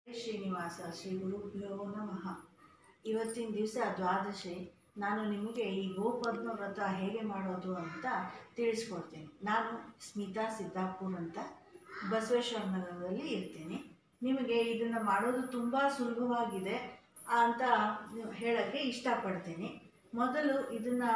ಶ್ರೀನಿವಾಸ ಶ್ರೀ ಗುರುಭ್ಯೋ ನಮಃ ಇವತ್ತಿನ ದಿವಸ ದ್ವಾದಶಿ ನಾನು ನಿಮಗೆ ಈ ಗೋಪದ್ಮ ವ್ರತ ಹೇಗೆ ಮಾಡೋದು ಅಂತ ತಿಳಿಸ್ಕೊಡ್ತೀನಿ ನಾನು ಸ್ಮಿತಾ ಸಿದ್ದಾಪುರ್ ಅಂತ ಬಸವೇಶ್ವರ ನಗರದಲ್ಲಿ ಇರ್ತೀನಿ ನಿಮಗೆ ಇದನ್ನು ಮಾಡೋದು ತುಂಬ ಸುಲಭವಾಗಿದೆ ಅಂತ ಹೇಳೋಕ್ಕೆ ಇಷ್ಟಪಡ್ತೀನಿ ಮೊದಲು ಇದನ್ನು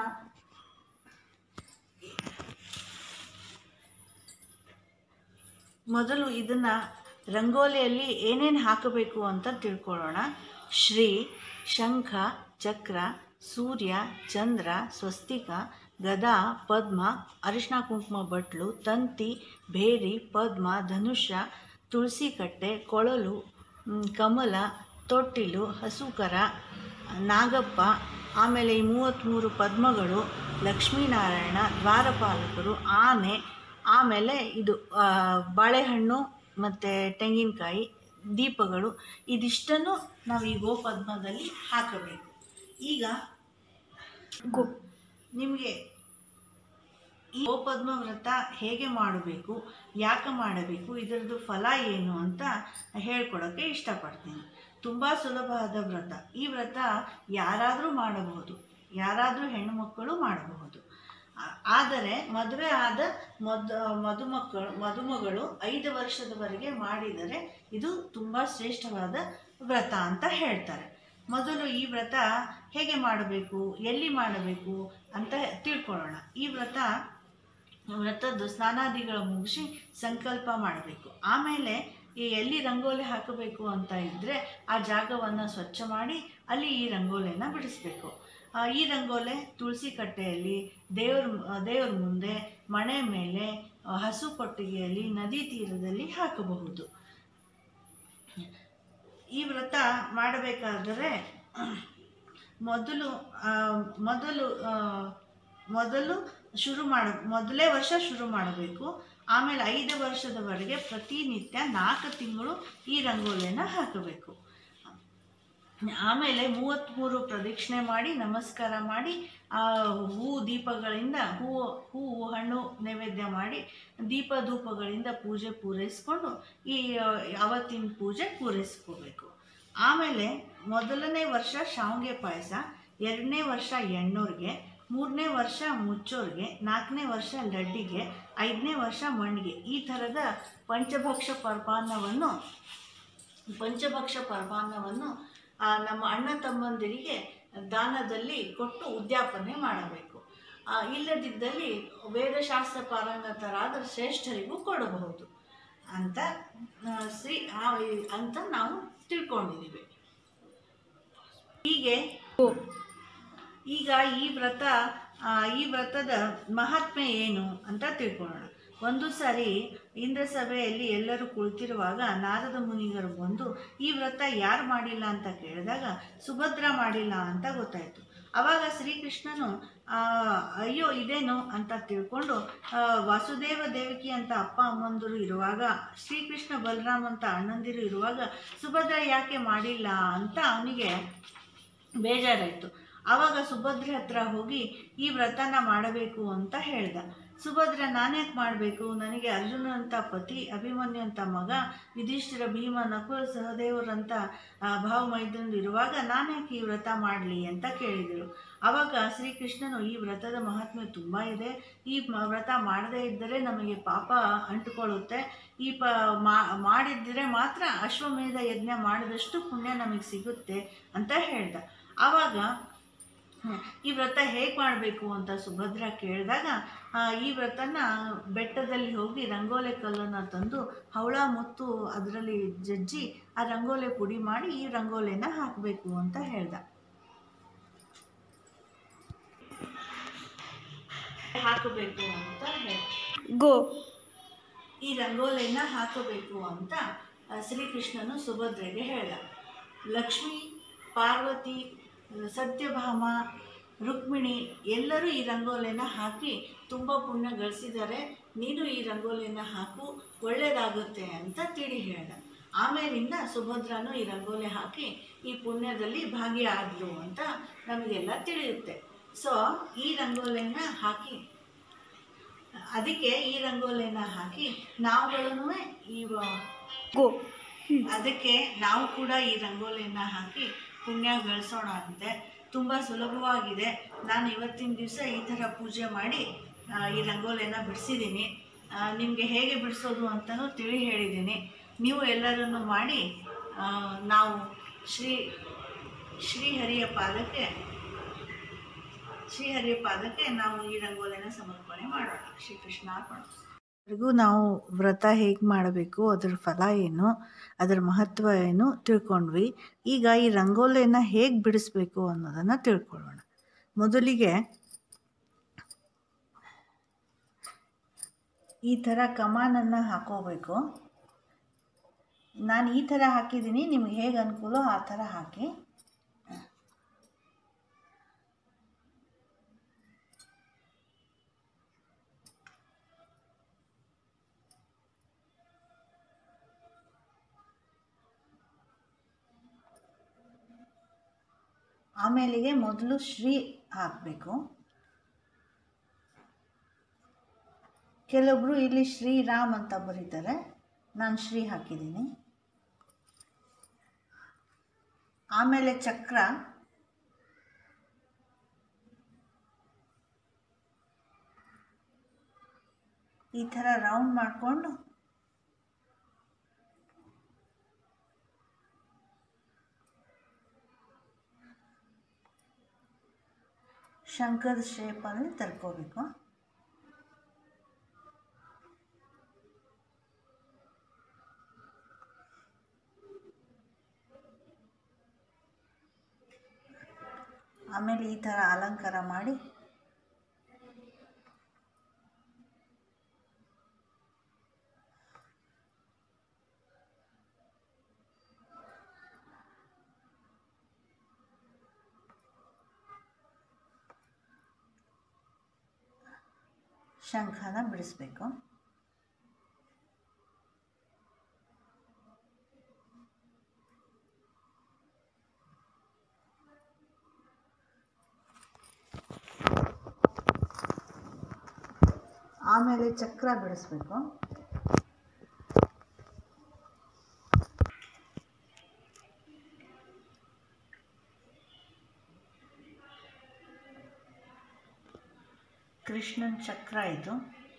ಮೊದಲು ಇದನ್ನು ರಂಗೋಲಿಯಲ್ಲಿ ಏನೇನು ಹಾಕಬೇಕು ಅಂತ ತಿಳ್ಕೊಳ್ಳೋಣ ಶ್ರೀ ಶಂಖ ಚಕ್ರ ಸೂರ್ಯ ಚಂದ್ರ ಸ್ವಸ್ತಿಕ ಗದಾ ಪದ್ಮ ಅರಿಶಿನ ಕುಂಕುಮ ಬಟ್ಲು ತಂತಿ ಭೇರಿ ಪದ್ಮ ಧನುಷ್ಯ ತುಳಸಿ ಕಟ್ಟೆ ಕೊಳಲು ಮ್, ಕಮಲ ತೊಟ್ಟಿಲು ಹಸುಕರ ನಾಗಪ್ಪ ಆಮೇಲೆ ಈ ಮೂವತ್ತ್ಮೂರು ಪದ್ಮಗಳು ಲಕ್ಷ್ಮೀನಾರಾಯಣ ದ್ವಾರಪಾಲಕರು ಆನೆ ಆಮೇಲೆ ಇದು ಆ, ಬಾಳೆಹಣ್ಣು ಮತ್ತು ತೆಂಗಿನಕಾಯಿ ದೀಪಗಳು ಇದಿಷ್ಟನ್ನು ನಾವು ಈ ಗೋಪದ್ಮದಲ್ಲಿ ಹಾಕಬೇಕು ಈಗ ಗೋ ನಿಮಗೆ ಈ ಗೋಪದ್ಮ ವ್ರತ ಹೇಗೆ ಮಾಡಬೇಕು ಯಾಕೆ ಮಾಡಬೇಕು ಇದರದ್ದು ಫಲ ಏನು ಅಂತ ಹೇಳ್ಕೊಡೋಕ್ಕೆ ಇಷ್ಟಪಡ್ತೀನಿ ತುಂಬ ಸುಲಭವಾದ ವ್ರತ ಈ ವ್ರತ ಯಾರಾದರೂ ಮಾಡಬಹುದು ಯಾರಾದರೂ ಹೆಣ್ಣು ಮಕ್ಕಳು ಮಾಡಬಹುದು ಆ- ಆದರೆ ಮದುವೆ ಆದ ಮದ್ ಮದುಮಕ್ಕಳು ಮದುಮಗಳು ಐದು ವರ್ಷದವರೆಗೆ ಮಾಡಿದರೆ ಇದು ತುಂಬ ಶ್ರೇಷ್ಠವಾದ ವ್ರತ ಅಂತ ಹೇಳ್ತಾರೆ ಮೊದಲು ಈ ವ್ರತ ಹೇಗೆ ಮಾಡಬೇಕು ಎಲ್ಲಿ ಮಾಡಬೇಕು ಅಂತ ತಿಳ್ಕೊಳ್ಳೋಣ ಈ ವ್ರತ ವ್ರತದ್ದು ಸ್ನಾನಾದಿಗಳ ಮುಗಿಸಿ ಸಂಕಲ್ಪ ಮಾಡಬೇಕು ಆಮೇಲೆ ಈ ಎಲ್ಲಿ ರಂಗೋಲಿ ಹಾಕಬೇಕು ಅಂತ ಇದ್ದರೆ ಆ ಜಾಗವನ್ನು ಸ್ವಚ್ಛ ಮಾಡಿ ಅಲ್ಲಿ ಈ ರಂಗೋಲಿನ ಬಿಡಿಸ್ಬೇಕು ಆ, ಈ ರಂಗೋಲೆ ತುಳಸಿ ಕಟ್ಟೆಯಲ್ಲಿ ದೇವ್ರ ದೇವ್ರ ಮುಂದೆ ಮನೆ ಮೇಲೆ ಆ, ಹಸು ಕೊಟ್ಟಿಗೆಯಲ್ಲಿ ನದಿ ತೀರದಲ್ಲಿ ಹಾಕಬಹುದು ಈ ವ್ರತ ಮಾಡಬೇಕಾದರೆ ಮೊದಲು ಆ, ಮೊದಲು ಆ, ಮೊದಲು ಶುರು ಮಾಡ ಮೊದಲೇ ವರ್ಷ ಶುರು ಮಾಡಬೇಕು ಆಮೇಲೆ ಐದು ವರ್ಷದವರೆಗೆ ಪ್ರತಿನಿತ್ಯ ನಾಲ್ಕು ತಿಂಗಳು ಈ ರಂಗೋಲಿಯನ್ನು ಹಾಕಬೇಕು ಆಮೇಲೆ ಮೂವತ್ತ್ಮೂರು ಪ್ರದಕ್ಷಿಣೆ ಮಾಡಿ ನಮಸ್ಕಾರ ಮಾಡಿ ಆ ಹೂ ದೀಪಗಳಿಂದ ಹೂವು ಹೂವು ಹಣ್ಣು ನೈವೇದ್ಯ ಮಾಡಿ ದೀಪ ಧೂಪಗಳಿಂದ ಪೂಜೆ ಪೂರೈಸ್ಕೊಂಡು ಈ ಆ, ಅವತ್ತಿನ ಪೂಜೆ ಪೂರೈಸ್ಕೋಬೇಕು ಆಮೇಲೆ ಮೊದಲನೇ ವರ್ಷ ಶಾವಿಗೆ ಪಾಯಸ ಎರಡನೇ ವರ್ಷ ಎಣ್ಣೋರಿಗೆ ಮೂರನೇ ವರ್ಷ ಮುಚ್ಚೋರಿಗೆ ನಾಲ್ಕನೇ ವರ್ಷ ಲಡ್ಡಿಗೆ ಐದನೇ ವರ್ಷ ಮಣ್ಣಿಗೆ ಈ ಥರದ ಪಂಚಭಕ್ಷ ಪರ್ವಾನ್ನವನ್ನು ಪಂಚಭಕ್ಷ ಪರ್ವಾನ್ನವನ್ನು ಆ, ನಮ್ಮ ಅಣ್ಣ ತಮ್ಮಂದಿರಿಗೆ ದಾನದಲ್ಲಿ ಕೊಟ್ಟು ಉದ್ಯಾಪನೆ ಮಾಡಬೇಕು ಆ, ಇಲ್ಲದಿದ್ದಲ್ಲಿ ವೇದಶಾಸ್ತ್ರ ಪಾರಂಗತರಾದ ಶ್ರೇಷ್ಠರಿಗೂ ಕೊಡಬಹುದು ಅಂತ ಆ, ಶ್ರೀ ಆ, ಈ- ಅಂತ ನಾವು ತಿಳ್ಕೊಂಡಿದ್ದೀವಿ ಹೀಗೆ ಈಗ ಈ ವ್ರತ ಆ, ಈ ವ್ರತದ ಮಹಾತ್ಮೆ ಏನು ಅಂತ ತಿಳ್ಕೊಳ್ಳೋಣ ಒಂದು ಸಾರಿ ಇಂದ್ರ ಸಭೆಯಲ್ಲಿ ಎಲ್ಲರೂ ಕುಳಿತಿರುವಾಗ ನಾರದ ಮುನಿಗರು ಬಂದು ಈ ವ್ರತ ಯಾರು ಮಾಡಿಲ್ಲ ಅಂತ ಕೇಳಿದಾಗ ಸುಭದ್ರ ಮಾಡಿಲ್ಲ ಅಂತ ಗೊತ್ತಾಯಿತು ಆವಾಗ ಶ್ರೀಕೃಷ್ಣನು ಆ, ಅಯ್ಯೋ ಇದೇನು ಅಂತ ತಿಳ್ಕೊಂಡು ಆ, ವಾಸುದೇವ ದೇವಕಿ ಅಂತ ಅಪ್ಪ ಅಮ್ಮಂದಿರು ಇರುವಾಗ ಶ್ರೀಕೃಷ್ಣ ಬಲರಾಮ್ ಅಂತ ಅಣ್ಣಂದಿರು ಇರುವಾಗ ಸುಭದ್ರ ಯಾಕೆ ಮಾಡಿಲ್ಲ ಅಂತ ಅವನಿಗೆ ಬೇಜಾರಾಯಿತು ಆವಾಗ ಸುಭದ್ರ ಹತ್ರ ಹೋಗಿ ಈ ವ್ರತನ ಮಾಡಬೇಕು ಅಂತ ಹೇಳ್ದ ಸುಭದ್ರ ನಾನ್ಯಾಕೆ ಮಾಡಬೇಕು ನನಗೆ ಅರ್ಜುನ ಅಂತ ಪತಿ ಅಭಿಮನ್ಯು ಅಂತ ಮಗ ಯುಧಿಷ್ಠಿರ ಭೀಮ ನಕುಲ ಸಹದೇವರಂತ ಆ, ಭಾವ ಮೈದ್ರಂದು ಇರುವಾಗ ನಾನ್ಯಾಕೆ ಈ ವ್ರತ ಮಾಡಲಿ ಅಂತ ಕೇಳಿದರು ಆವಾಗ ಶ್ರೀಕೃಷ್ಣನು ಈ ವ್ರತದ ಮಹಾತ್ಮೆ ತುಂಬ ಇದೆ ಈ ಮ- ವ್ರತ ಮಾಡದೇ ಇದ್ದರೆ ನಮಗೆ ಪಾಪ ಅಂಟುಕೊಳ್ಳುತ್ತೆ ಈ ಪ ಮಾ- ಮಾಡಿದ್ದರೆ ಮಾತ್ರ ಅಶ್ವಮೇಧ ಯಜ್ಞ ಮಾಡಿದಷ್ಟು ಪುಣ್ಯ ನಮಗೆ ಸಿಗುತ್ತೆ ಅಂತ ಹೇಳ್ದ ಆವಾಗ ಹ್ಮ್, ಈ ವ್ರತ ಹೇಗೆ ಮಾಡಬೇಕು ಅಂತ ಸುಭದ್ರ ಕೇಳಿದಾಗ ಆ, ಈ ವ್ರತನ ಬೆಟ್ಟದಲ್ಲಿ ಹೋಗಿ ರಂಗೋಲೆ ಕಲ್ಲನ್ನು ತಂದು ಹವಳ ಮುತ್ತು ಅದರಲ್ಲಿ ಜಜ್ಜಿ ಆ ರಂಗೋಲೆ ಪುಡಿ ಮಾಡಿ ಈ ರಂಗೋಲಿನ ಹಾಕಬೇಕು ಅಂತ ಹೇಳ್ದ ಹಾಕಬೇಕು ಅಂತ ಹೇಳ್ದ ಗೋ ಈ ರಂಗೋಲಿನ ಹಾಕಬೇಕು ಅಂತ ಆ, ಶ್ರೀಕೃಷ್ಣನು ಸುಭದ್ರೆಗೆ ಹೇಳ್ದ ಲಕ್ಷ್ಮಿ ಪಾರ್ವತಿ ಸತ್ಯಭಾಮ ರುಕ್ಮಿಣಿ ಎಲ್ಲರೂ ಈ ರಂಗೋಲಿನ ಹಾಕಿ ತುಂಬ ಪುಣ್ಯ ಗಳಿಸಿದ್ದಾರೆ ನೀನು ಈ ರಂಗೋಲಿನ ಹಾಕು ಒಳ್ಳೆಯದಾಗುತ್ತೆ ಅಂತ ತಿಳಿ ಹೇಳ್ದ ಆಮೇಲಿಂದ ಸುಭದ್ರನು ಈ ರಂಗೋಲಿ ಹಾಕಿ ಈ ಪುಣ್ಯದಲ್ಲಿ ಭಾಗಿಯಾದಳು ಅಂತ ನಮಗೆಲ್ಲ ತಿಳಿಯುತ್ತೆ ಸೊ ಈ ರಂಗೋಲಿನ ಹಾಕಿ ಅದಕ್ಕೆ ಈ ರಂಗೋಲಿನ ಹಾಕಿ ನಾವುಗಳನ್ನು ಈ ವ- ಗೋ ಅದಕ್ಕೆ ನಾವು ಕೂಡ ಈ ರಂಗೋಲಿಯನ್ನು ಹಾಕಿ ಪುಣ್ಯ ಗಳಿಸೋಣ ಅಂತೆ ತುಂಬ ಸುಲಭವಾಗಿದೆ ನಾನು ಇವತ್ತಿನ ದಿವಸ ಈ ಥರ ಪೂಜೆ ಮಾಡಿ ಆ, ಈ ರಂಗೋಲಿಯನ್ನು ಬಿಡಿಸಿದ್ದೀನಿ ನಿಮಗೆ ಹೇಗೆ ಬಿಡಿಸೋದು ಅಂತಲೂ ತಿಳಿ ಹೇಳಿದ್ದೀನಿ ನೀವು ಎಲ್ಲರನ್ನು ಮಾಡಿ ಆ, ನಾವು ಶ್ರೀ ಶ್ರೀಹರಿಯ ಪಾದಕ್ಕೆ ಶ್ರೀಹರಿಯ ಪಾದಕ್ಕೆ ನಾವು ಈ ರಂಗೋಲಿನ ಸಮರ್ಪಣೆ ಮಾಡೋಣ ಶ್ರೀಕೃಷ್ಣ ಅರ್ಪಣ ಎಲ್ಲರಿಗೂ ನಾವು ವ್ರತ ಹೇಗೆ ಮಾಡಬೇಕು ಅದರ ಫಲ ಏನು ಅದರ ಮಹತ್ವ ಏನು ತಿಳ್ಕೊಂಡ್ವಿ ಈಗ ಈ ರಂಗೋಲಿಯನ್ನು ಹೇಗೆ ಬಿಡಿಸ್ಬೇಕು ಅನ್ನೋದನ್ನು ತಿಳ್ಕೊಳ್ಳೋಣ ಮೊದಲಿಗೆ ಈ ಥರ ಕಮಾನನ್ನು ಹಾಕೋಬೇಕು ನಾನು ಈ ಥರ ಹಾಕಿದ್ದೀನಿ ನಿಮ್ಗೆ ಹೇಗೆ ಅನುಕೂಲ ಆ ಥರ ಹಾಕಿ ಆಮೇಲೆಗೆ ಮೊದಲು ಶ್ರೀ ಹಾಕಬೇಕು ಕೆಲವೊಬ್ಬರು ಇಲ್ಲಿ ಶ್ರೀರಾಮ್ ಅಂತ ಬರೀತಾರೆ ನಾನು ಶ್ರೀ ಹಾಕಿದ್ದೀನಿ ಆಮೇಲೆ ಚಕ್ರ ಈ ಥರ ರೌಂಡ್ ಮಾಡಿಕೊಂಡು ಶಂಕದ ಶೇಪಲ್ಲಿ ತರ್ಕೋಬೇಕು ಆಮೇಲೆ ಈ ಥರ ಅಲಂಕಾರ ಮಾಡಿ ಶಂಖನ ಬಿಡಿಸ್ಬೇಕು ಆಮೇಲೆ ಚಕ್ರ ಬಿಡಿಸ್ಬೇಕು ಕೃಷ್ಣನ ಚಕ್ರ ಇದು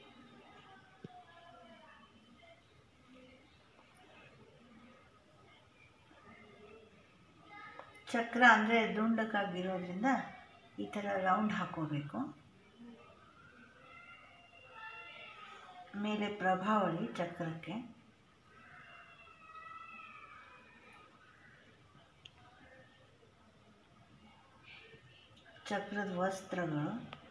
ಚಕ್ರ ಅಂದರೆ ದುಂಡಕ್ಕಾಗಿರೋದ್ರಿಂದ ಈ ಥರ ರೌಂಡ್ ಹಾಕೋಬೇಕು ಮೇಲೆ ಪ್ರಭಾವಳಿ ಚಕ್ರಕ್ಕೆ ಚಕ್ರದ ವಸ್ತ್ರಗಳು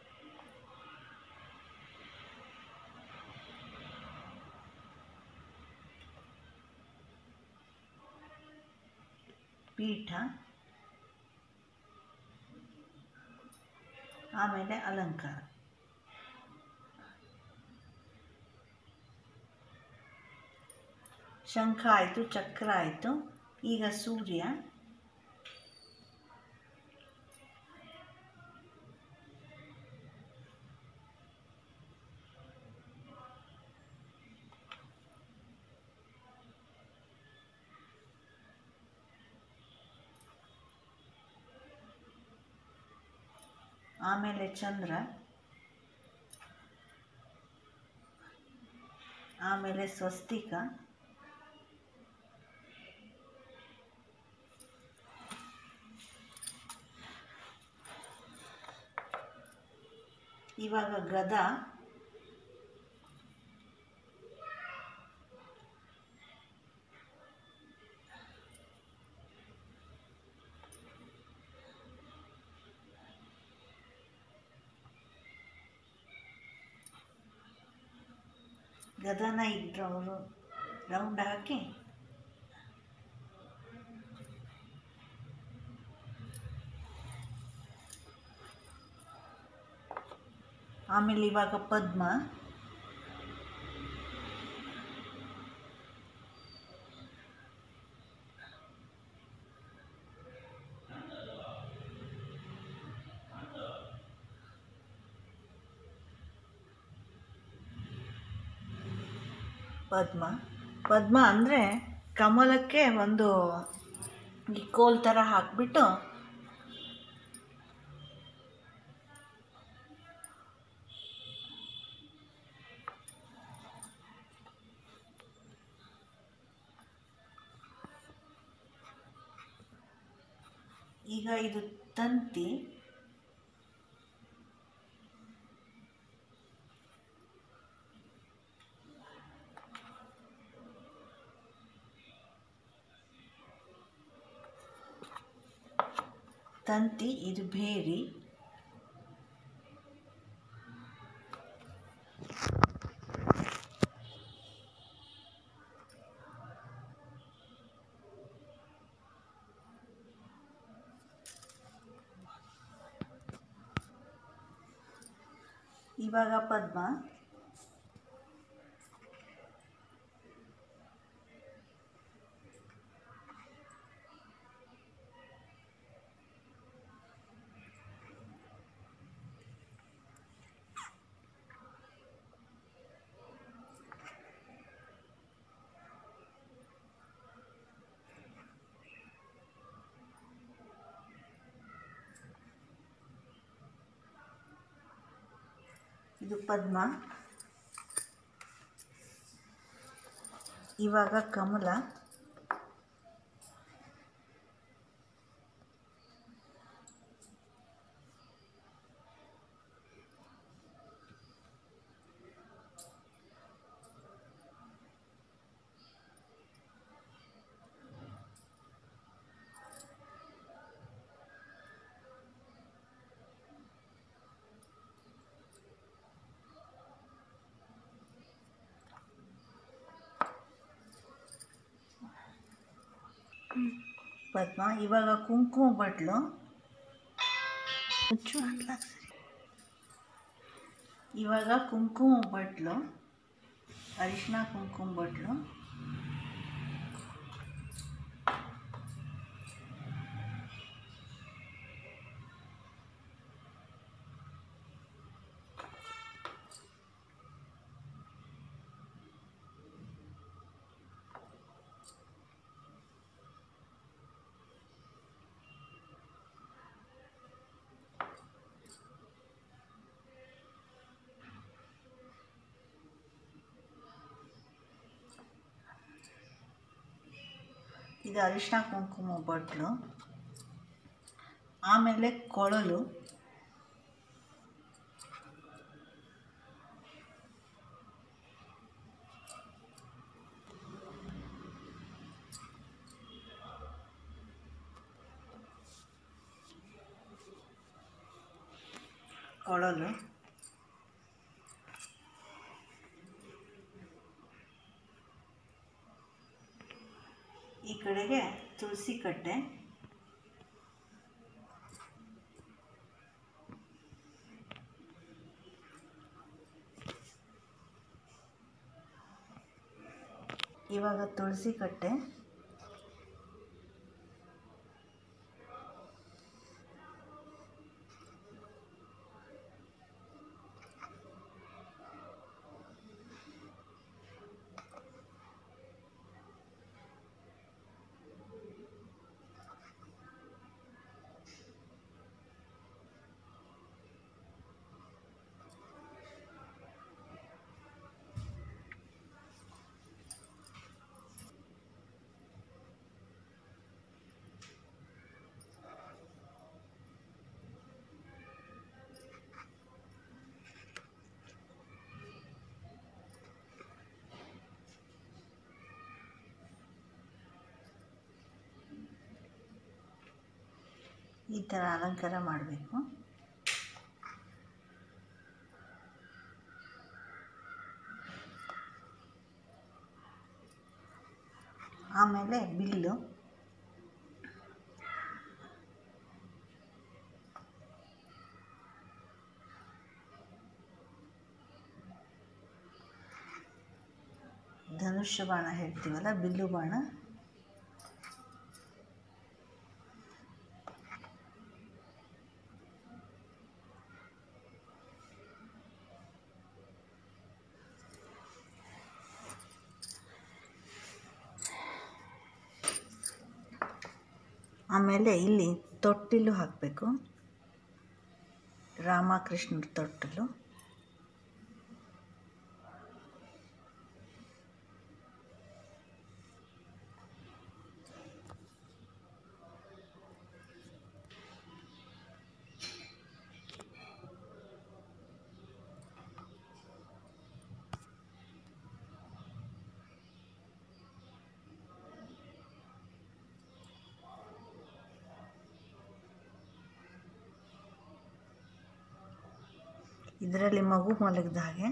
ಪೀಠ ಆಮೇಲೆ ಅಲಂಕಾರ ಶಂಖ ಆಯಿತು ಚಕ್ರ ಆಯಿತು ಈಗ ಸೂರ್ಯ ಆಮೇಲೆ ಚಂದ್ರ ಆಮೇಲೆ ಸ್ವಸ್ತಿಕ ಇವಾಗ ಗದ ಗದನ ಇಟ್ಟವರು ರೌಂಡ್ ಹಾಕಿ ಆಮೇಲೆ ಇವಾಗ ಪದ್ಮ ಪದ್ಮ ಪದ್ಮ ಅಂದರೆ ಕಮಲಕ್ಕೆ ಒಂದು ಈ ಕೋಲ್ ಥರ ಹಾಕಿಬಿಟ್ಟು ಈಗ ಇದು ತಂತಿ ತಂತಿ ಇದು ಬೇರಿ ಇವಾಗ ಪದ್ಮ ಇದು ಪದ್ಮ ಇವಾಗ ಕಮಲ ಪದ್ಮ ಇವಾಗ ಕುಂಕುಮ ಬಟ್ಲು ಮುಚ್ಚು ಹಾಕ್ಲಾಕ್ ಸರಿ. ಇವಾಗ ಕುಂಕುಮ ಬಟ್ಲು ಅರಿಶಿನ ಕುಂಕುಮ ಬಟ್ಲು ಇದು ಅರಿಶಿನ ಕುಂಕುಮ ಬಟ್ಲು ಆಮೇಲೆ ಕೊಳಲು ಕೊಳಲು ಈ ಕಡೆಗೆ ತುಳಸಿ ಕಟ್ಟೆ ಇವಾಗ ತುಳಸಿ ಕಟ್ಟೆ ಈ ಥರ ಅಲಂಕಾರ ಮಾಡಬೇಕು ಆಮೇಲೆ ಬಿಲ್ಲು ಧನುಷ್ಯ ಬಾಣ ಹೇಳ್ತೀವಲ್ಲ ಬಿಲ್ಲು ಬಾಣ ಆಮೇಲೆ ಇಲ್ಲಿ ತೊಟ್ಟಿಲು ಹಾಕಬೇಕು ರಾಮಕೃಷ್ಣರ ತೊಟ್ಟಿಲು ಇದರಲ್ಲಿ ಮಗು ಮಲಗಿದ ಹಾಗೆ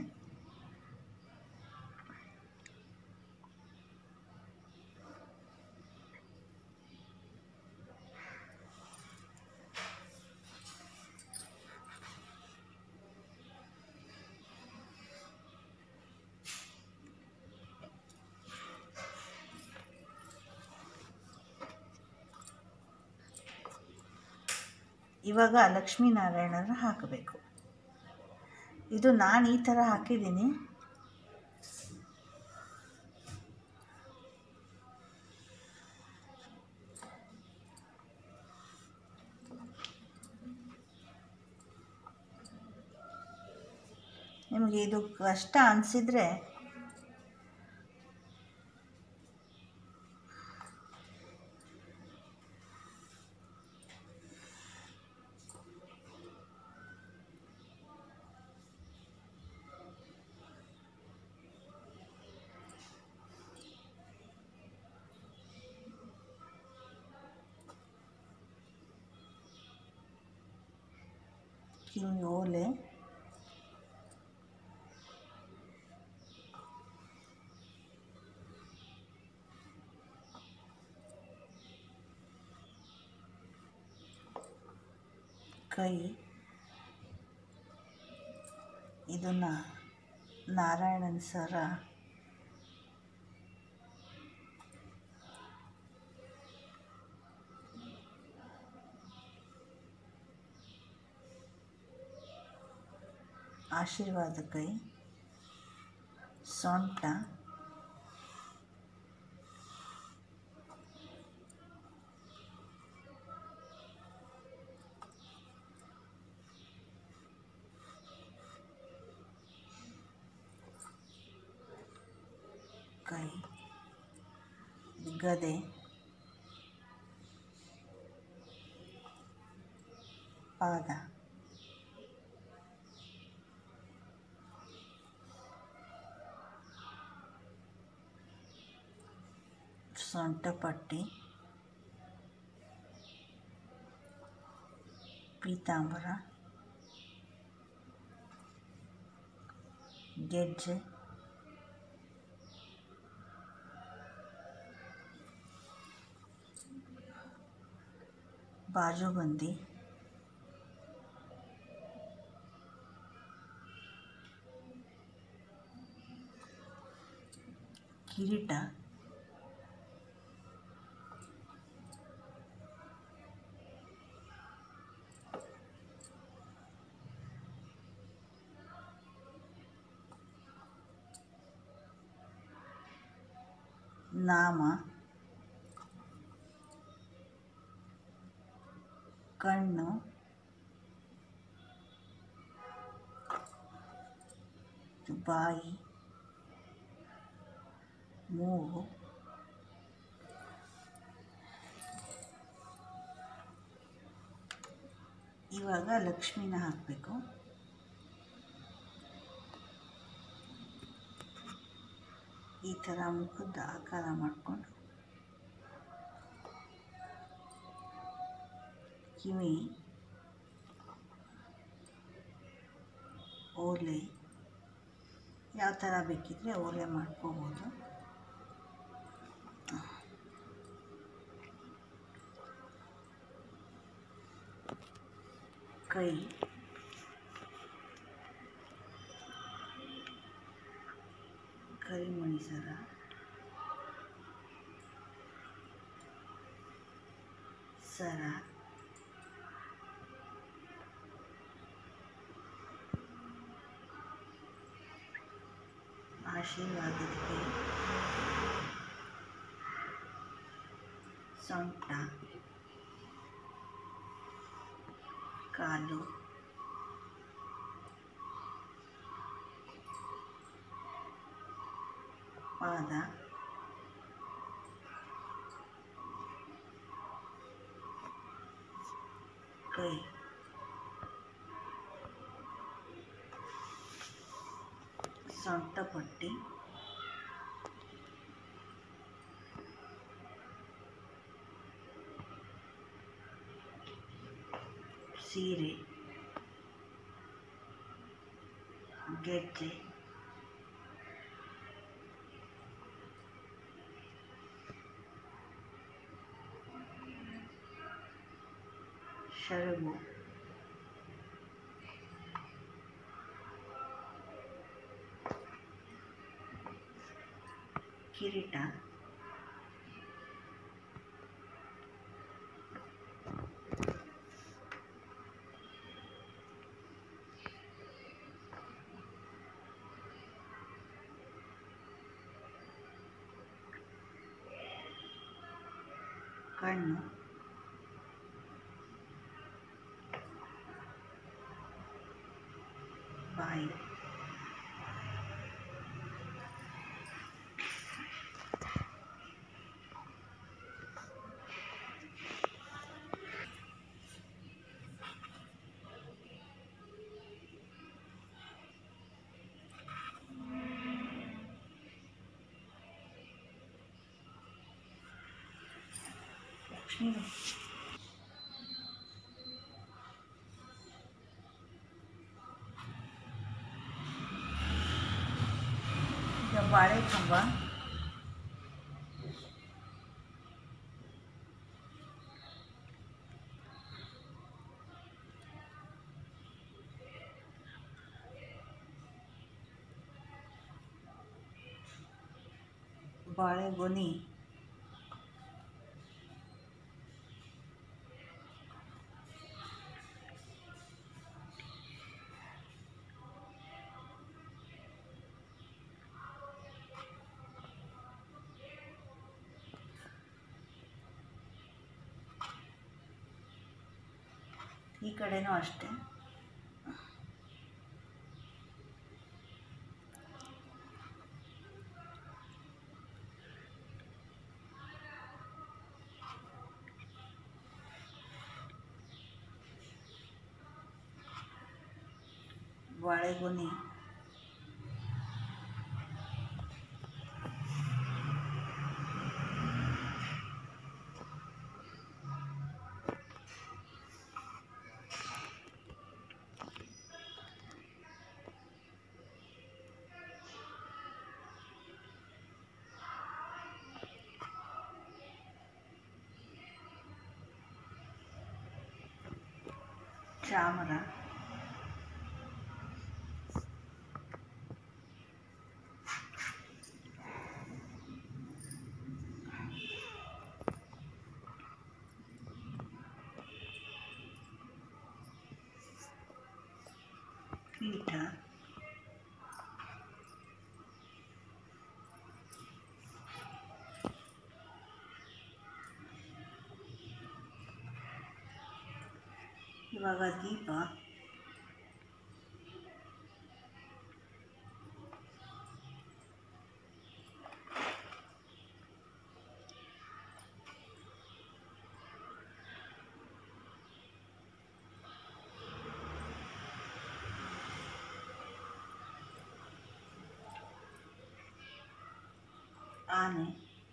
ಇವಾಗ ಲಕ್ಷ್ಮೀನಾರಾಯಣರ ಹಾಕಬೇಕು ಇದು ನಾನು ಈ ಥರ ಹಾಕಿದ್ದೀನಿ ನಿಮಗೆ ಇದು ಕಷ್ಟ ಅನಿಸಿದರೆ ಕಿವಿ ಓಲೆ ಕೈ ಇದನ್ನು ನಾರಾಯಣನ್ ಸರ ಆಶೀರ್ವಾದ ಕೈ ಸೊಂಟ ಕೈ ಗದೆ ಪಾದ ಸೊಂಟಪಟ್ಟಿ ಪೀತಾಂಬರ ಗೆಜ್ಜೆ ಬಾಜುಬಂದಿ ಕಿರೀಟ ನಾಮ ಕಣ್ಣು ಬಾಯಿ ಮೂಗು ಇವಾಗ ಲಕ್ಷ್ಮಿನ ಹಾಕಬೇಕು ಈ ಥರ ಮುಖದ ಆಕಾರ ಮಾಡಿಕೊಂಡು ಕಿವಿ ಓಲೆ ಯಾವ ಥರ ಬೇಕಿದ್ರೆ ಓಲೆ ಮಾಡ್ಕೋಬೋದು ಕೈ ಕರಿಮಣಿ ಸರ ಸರ ಆಶೀರ್ವಾದಕ್ಕೆ ಸೊಂಟ ಕಾಲು ಪಾದ ಕೈ ಸೊಂಟಪಟ್ಟಿ ಸೀರೆ ಗೆಜ್ಜೆ ಶರಗು ಕಿರೀಟ ಕಣ್ಣು ಬಾಯಿ ಲಕ್ಷ್ಮೀ ಈಗ ಬಾಳೆ ಕಂಬ ಬಾಳೆಗೊನೆ ಈ ಕಡೆನೂ ಅಷ್ಟೇ ಬಾಳೆಗೊನೆ ಚಾಮರ ಪೀಠ ಇವಾಗ ದೀಪ ಆನೆ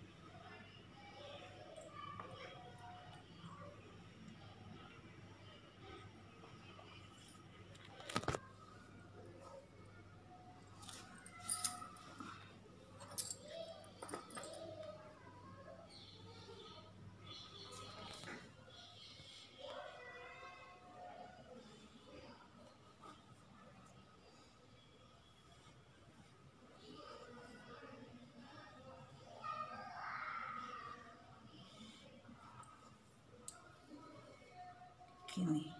ಕಿವಿ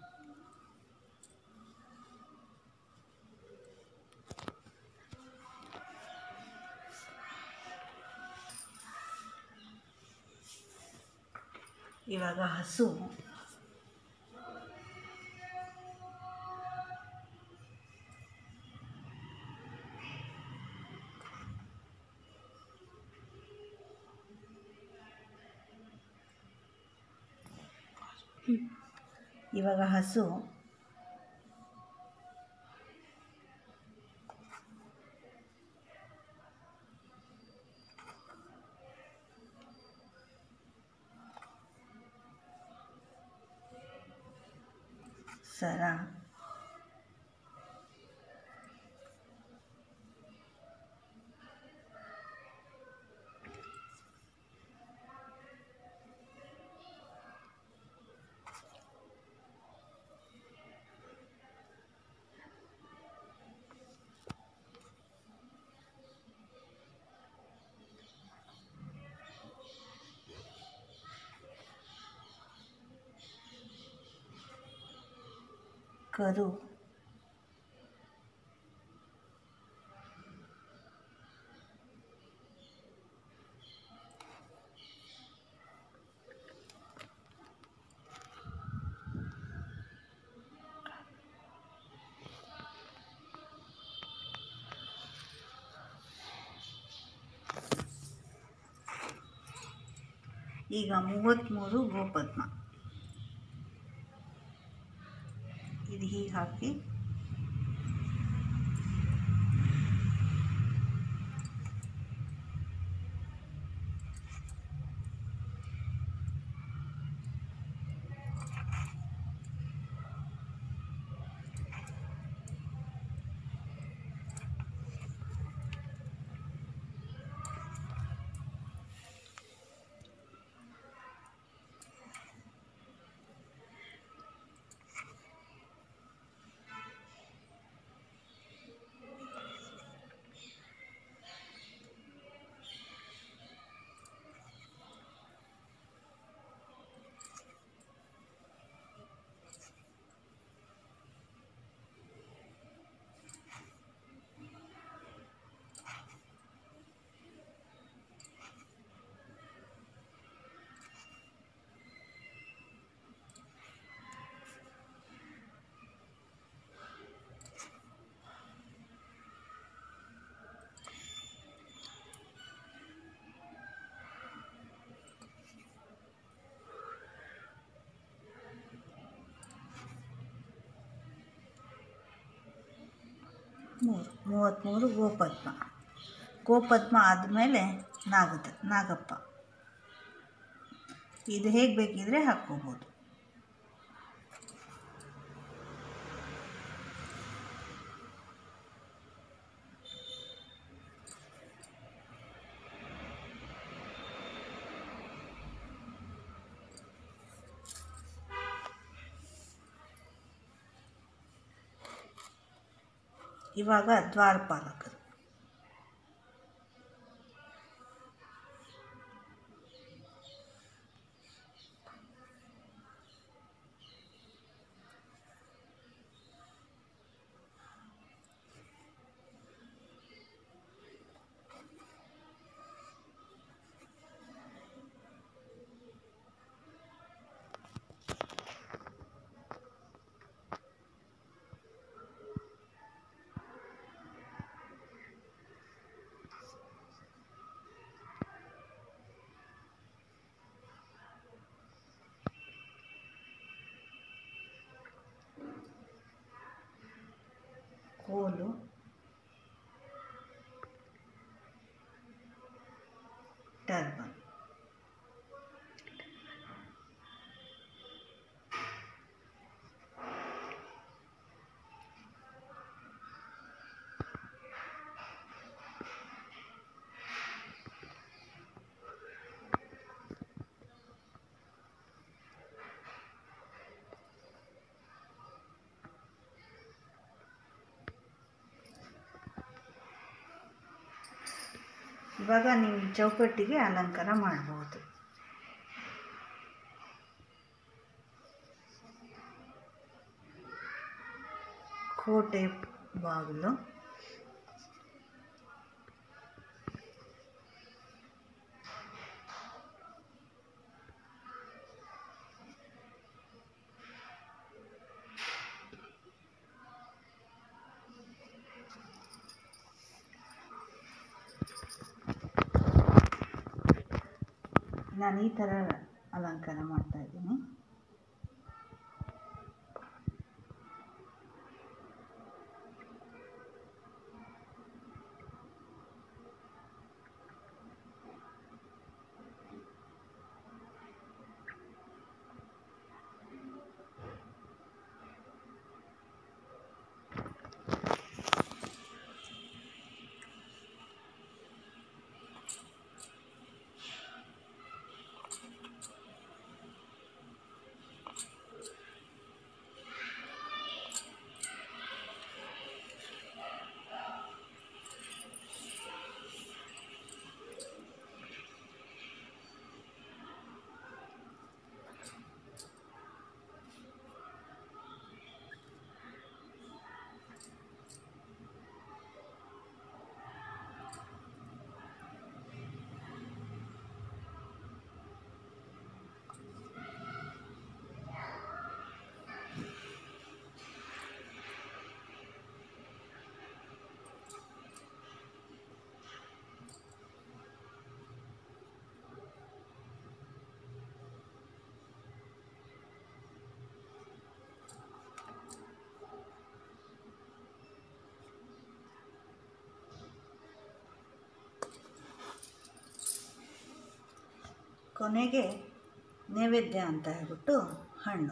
ಇವಾಗ ಹಸು ಇವಾಗ ಹಸು ಸರ ಕರು ಈಗ ಮೂವತ್ತ್ಮೂರು ಗೋಪದ್ಮ ಇದು ಹೀಗೆ ಹಾಕಿ ಮೂರು ಮೂವತ್ತ್ಮೂರು ಗೋಪದ್ಮ ಗೋಪದ್ಮ ಆದಮೇಲೆ ನಾಗದ ನಾಗಪ್ಪ ಇದು ಹೇಗೆ ಬೇಕಿದ್ರೆ ಹಾಕ್ಕೋಬೋದು ಇವಾಗ ದ್ವಾರಪಾಲಕರು ಕೋಲು ಟರ್ಬನ್ ಇವಾಗ ನೀವು ಈ ಚೌಕಟ್ಟಿಗೆ ಅಲಂಕಾರ ಮಾಡ್ಬೋದು ಕೋಟೆ ಬಾಗಿಲು ನಾನು ಈ ಥರ ಅಲಂಕಾರ ಮಾಡ್ತಾ ಇದ್ದೀನಿ ಕೊನೆಗೆ ನೈವೇದ್ಯ ಅಂತ ಹೇಳ್ಬಿಟ್ಟು ಹಣ್ಣು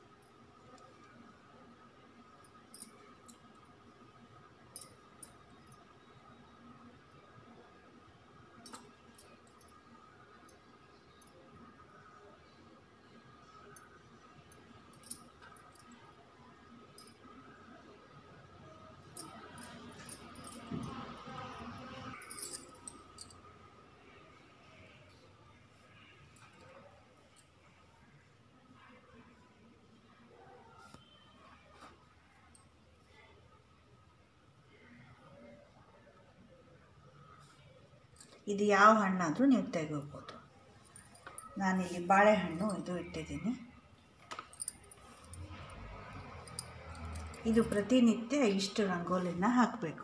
ಇದು ಯಾವ ಹಣ್ಣಾದರೂ ನೀವು ತೆಗೋಬೋದು ನಾನಿಲ್ಲಿ ಬಾಳೆಹಣ್ಣು ಇದು ಇಟ್ಟಿದ್ದೀನಿ ಇದು ಪ್ರತಿನಿತ್ಯ ಇಷ್ಟು ರಂಗೋಲಿನ ಹಾಕಬೇಕು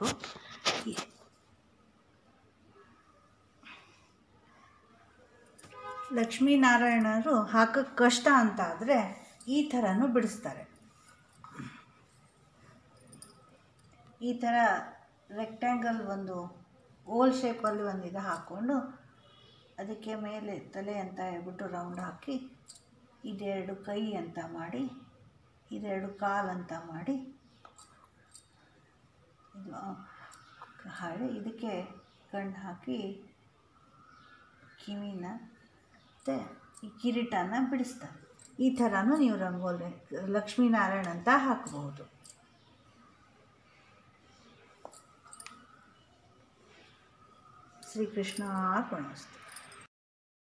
ಲಕ್ಷ್ಮೀನಾರಾಯಣರು ಹಾಕೋಕ್ಕೆ ಕಷ್ಟ ಅಂತ ಆದರೆ ಈ ಥರನೂ ಬಿಡಿಸ್ತಾರೆ ಈ ಥರ ರೆಕ್ಟ್ಯಾಂಗಲ್ ಒಂದು ಓಲ್ ಶೇಪಲ್ಲಿ ಒಂದು ಇದು ಹಾಕ್ಕೊಂಡು ಅದಕ್ಕೆ ಮೇಲೆ ತಲೆ ಅಂತ ಹೇಳ್ಬಿಟ್ಟು ರೌಂಡ್ ಹಾಕಿ ಇದೆರಡು ಕೈ ಅಂತ ಮಾಡಿ ಇದೆರಡು ಕಾಲು ಅಂತ ಮಾಡಿ ಇದು ಹಾಳಿ ಇದಕ್ಕೆ ಕಣ್ಣು ಹಾಕಿ ಕಿವಿನ ಮತ್ತು ಈ ಕಿರೀಟನ ಬಿಡಿಸ್ತಾರೆ ಈ ಥರನೂ ನೀವು ರಂಗೋಲಿ ಲಕ್ಷ್ಮೀನಾರಾಯಣ ಅಂತ ಹಾಕಬಹುದು ಶ್ರೀಕೃಷ್ಣ ಅರ್ಪಣಿಸ್ತು